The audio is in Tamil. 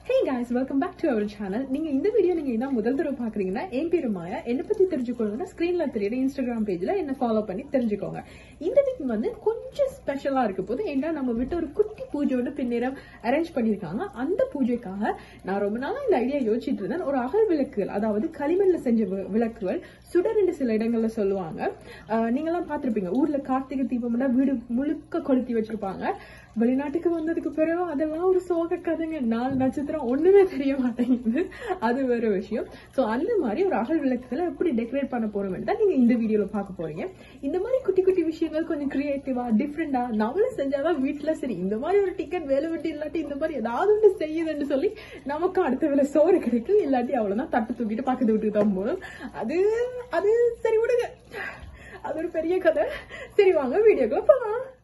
hey guys welcome back to our channel நீங்க இந்த வீடியோ நீங்க இதான் முதல் தடவை பாக்குறீங்கன்னா என் பேரு மாயா என்னை பத்தி தெரிஞ்சுக்கணும்னா ஸ்கிரீன்ல தெரியுற இன்ஸ்டாகிராம் பேஜ்ல என்ன ஃபாலோ பண்ணி தெரிஞ்சுக்கோங்க இந்த வீக் வந்து கொஞ்சம் ஸ்பெஷலா இருக்க போது ஏன்னா நம்ம விட்டு ஒரு குட்டி பூஜை ஒன்று பின்னேரம் அரேஞ்ச் பண்ணிருக்காங்க அந்த பூஜைக்காக நான் ரொம்ப நாளா இந்த ஐடியா யோசிச்சுட்டு இருந்தேன் ஒரு அகல் விளக்குகள் அதாவது களிமண்ல செஞ்ச வி- விளக்குகள் சுடர்ன்னு சில இடங்கள்ல சொல்லுவாங்க ஆஹ் நீங்கெல்லாம் பார்த்திருப்பீங்க ஊர்ல கார்த்திகை தீபம்னா வீடு முழுக்க கொளுத்தி வச்சிருப்பாங்க வெளிநாட்டுக்கு வந்ததுக்கு பிறகு அதெல்லாம் ஒரு சோக கதைங்க நாலு நட்சத்திரம் ஒண்ணுமே தெரிய மாட்டேங்குது அது வேற விஷயம் சோ அந்த மாதிரி ஒரு அகல் விளக்குகளை எப்படி டெக்கரேட் பண்ண போறோம் தான் நீங்க இந்த வீடியோல பார்க்க போறீங்க இந்த மாதிரி குட்டி குட்டி விஷயங்கள் கொஞ்சம் கிரியேட்டிவா டிஃப்ரெண்டா நம்மளும் செஞ்சாதான் வீட்டுல சரி இந்த மாதிரி ஒரு டிக்கெட் வேலை வெட்டி இல்லாட்டி இந்த மாதிரி ஏதாவது ஒன்று செய்யுதுன்னு சொல்லி நமக்கு அடுத்த வேலை சோறு கிடைக்கும் இல்லாட்டி அவ்வளவுதான் தட்டு தூக்கிட்டு பக்கத்து வீட்டுக்கு தான் போகணும் அது அது சரி விடுங்க அது ஒரு பெரிய கதை சரி வாங்க வீடியோக்குள்ள போலாம்